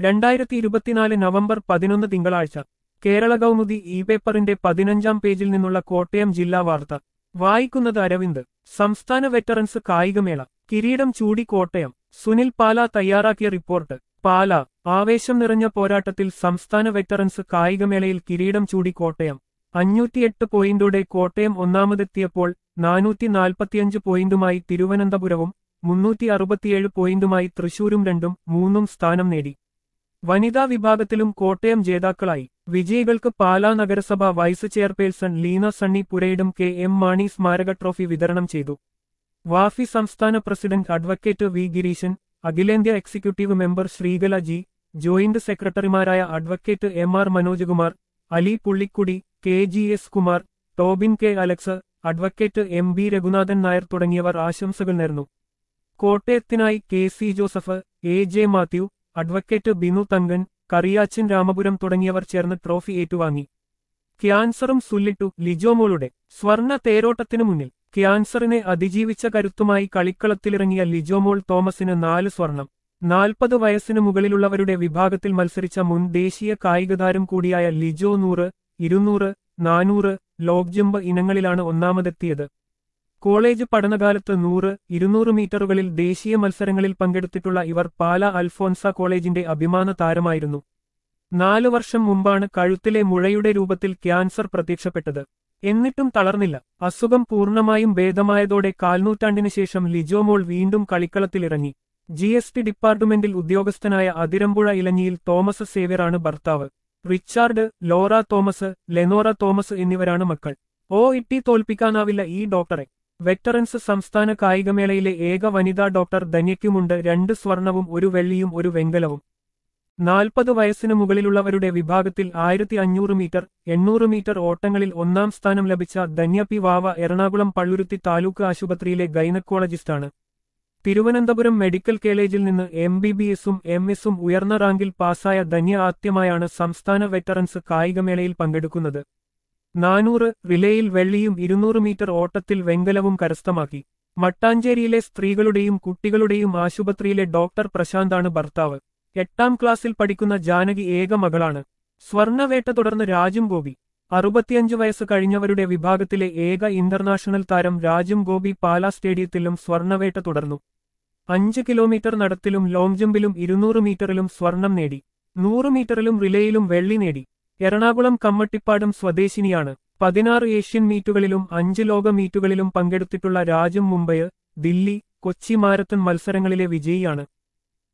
രണ്ടായിരത്തി ഇരുപത്തിനാല് നവംബർ പതിനൊന്ന് തിങ്കളാഴ്ച കേരള കൗമുദി ഇ പേപ്പറിന്റെ പതിനഞ്ചാം പേജിൽ നിന്നുള്ള കോട്ടയം ജില്ലാ വാർത്ത വായിക്കുന്നത് അരവിന്ദ് സംസ്ഥാന വെറ്ററൻസ് കായികമേള കിരീടം ചൂടി കോട്ടയം സുനിൽ പാല തയ്യാറാക്കിയ റിപ്പോർട്ട് പാല ആവേശം നിറഞ്ഞ പോരാട്ടത്തിൽ സംസ്ഥാന വെറ്ററൻസ് കായികമേളയിൽ കിരീടം ചൂടി കോട്ടയം അഞ്ഞൂറ്റിയെട്ട് പോയിന്റോടെ കോട്ടയം ഒന്നാമതെത്തിയപ്പോൾ നാനൂറ്റി നാൽപ്പത്തിയഞ്ച് പോയിന്റുമായി തിരുവനന്തപുരവും മുന്നൂറ്റി അറുപത്തിയേഴ് പോയിന്റുമായി തൃശൂരും രണ്ടും മൂന്നും സ്ഥാനം നേടി വനിതാ വിഭാഗത്തിലും കോട്ടയം ജേതാക്കളായി വിജയികൾക്ക് പാലാ നഗരസഭ വൈസ് ചെയർപേഴ്സൺ ലീന സണ്ണി പുരയിടും കെ എം മാണി സ്മാരക ട്രോഫി വിതരണം ചെയ്തു വാഫി സംസ്ഥാന പ്രസിഡന്റ് അഡ്വക്കേറ്റ് വി ഗിരീശൻ അഖിലേന്ത്യാ executive member Sreekala G joint സെക്രട്ടറിമാരായ advocate M R Manojkumar Ali Pullikkudi K G S Kumar Tobin K Alex advocate M B Raghunathan Nair തുടങ്ങിയവർ ആശംസകൾ നേർന്നു കോട്ടയത്തിനായി K C Joseph A J Mathew advocate Binu Thankan Kariyachan Ramapuram തുടങ്ങിയവർ ചേർന്ന് ട്രോഫി ഏറ്റുവാങ്ങി ക്യാൻസറും സുല്ലിട്ടു ലിജോമോളുടെ സ്വർണ തേരോട്ടത്തിനു മുന്നിൽ ക്യാൻസറിനെ അതിജീവിച്ച കരുത്തുമായി കളിക്കളത്തിലിറങ്ങിയ ലിജോമോൾ തോമസിന് നാല് സ്വർണം നാൽപ്പത് വയസ്സിന് മുകളിലുള്ളവരുടെ വിഭാഗത്തിൽ മത്സരിച്ച മുൻ ദേശീയ കായികതാരം കൂടിയായ ലിജോ നൂറ് ഇരുന്നൂറ് നാനൂറ് ലോക് ജമ്പ് ഇനങ്ങളിലാണ് ഒന്നാമതെത്തിയത് കോളേജ് പഠനകാലത്ത് നൂറ് ഇരുന്നൂറ് മീറ്ററുകളിൽ ദേശീയ മത്സരങ്ങളിൽ പങ്കെടുത്തിട്ടുള്ള ഇവർ പാല അൽഫോൻസ കോളേജിന്റെ അഭിമാന താരമായിരുന്നു നാലു വർഷം മുമ്പാണ് കഴുത്തിലെ മുഴയുടെ രൂപത്തിൽ ക്യാൻസർ പ്രത്യക്ഷപ്പെട്ടത് എന്നിട്ടും തളർന്നില്ല അസുഖം പൂർണ്ണമായും ഭേദമായതോടെ കാൽനൂറ്റാണ്ടിനു ശേഷം ലിജോമോൾ വീണ്ടും കളിക്കളത്തിലിറങ്ങി ജി എസ് ടി ഡിപ്പാർട്ട്മെന്റിൽ ഉദ്യോഗസ്ഥനായ അതിരമ്പുഴ ഇലഞ്ഞിയിൽ തോമസ് സേവ്യറാണ് ഭർത്താവ് റിച്ചാർഡ് ലോറ തോമസ് ലെനോറ തോമസ് എന്നിവരാണ് മക്കൾ ഓ ഇട്ടി തോൽപ്പിക്കാനാവില്ല ഈ ഡോക്ടറെ വെറ്ററൻസ് സംസ്ഥാന കായികമേളയിലെ ഏക വനിതാ ഡോക്ടർ ധന്യയ്ക്കുമുണ്ട് രണ്ട് സ്വർണവും ഒരു വെള്ളിയും ഒരു വെങ്കലവും നാൽപ്പത് വയസ്സിന് മുകളിലുള്ളവരുടെ വിഭാഗത്തിൽ ആയിരത്തി അഞ്ഞൂറ് മീറ്റർ എണ്ണൂറ് മീറ്റർ ഓട്ടങ്ങളിൽ ഒന്നാം സ്ഥാനം ലഭിച്ച ധന്യ പി വാവ എറണാകുളം പള്ളുരുത്തി താലൂക്ക് ആശുപത്രിയിലെ ഗൈനക്കോളജിസ്റ്റാണ് തിരുവനന്തപുരം മെഡിക്കൽ കോളേജിൽ നിന്ന് എം ബി ബി എസും എം എസും ഉയർന്ന റാങ്കിൽ പാസായ ധന്യ ആദ്യമായാണ് സംസ്ഥാന വെറ്ററൻസ് കായികമേളയിൽ പങ്കെടുക്കുന്നത് നാനൂറ് റിലേയിൽ വെള്ളിയും ഇരുന്നൂറ് മീറ്റർ ഓട്ടത്തിൽ വെങ്കലവും കരസ്ഥമാക്കി മട്ടാഞ്ചേരിയിലെ സ്ത്രീകളുടെയും കുട്ടികളുടെയും ആശുപത്രിയിലെ ഡോക്ടർ പ്രശാന്താണ് ഭർത്താവ് എട്ടാം ക്ലാസ്സിൽ പഠിക്കുന്ന ജാനകി ഏക മകളാണ് സ്വർണവേട്ട തുടർന്ന് രാജും ഗോപി അറുപത്തിയഞ്ച് വയസ്സ് കഴിഞ്ഞവരുടെ വിഭാഗത്തിലെ ഏക ഇന്റർനാഷണൽ താരം രാജും ഗോപി പാലാ സ്റ്റേഡിയത്തിലും സ്വർണവേട്ട തുടർന്നു അഞ്ച് കിലോമീറ്റർ നടത്തിലും ലോങ് ജമ്പിലും ഇരുന്നൂറ് മീറ്ററിലും സ്വർണം നേടി നൂറ് മീറ്ററിലും റിലേയിലും വെള്ളി നേടി എറണാകുളം കമ്മട്ടിപ്പാടും സ്വദേശിനിയാണ് പതിനാറ് ഏഷ്യൻ മീറ്റുകളിലും അഞ്ച് ലോക മീറ്റുകളിലും പങ്കെടുത്തിട്ടുള്ള രാജും മുംബൈ ദില്ലി കൊച്ചി മാരത്തൺ മത്സരങ്ങളിലെ വിജയിയാണ്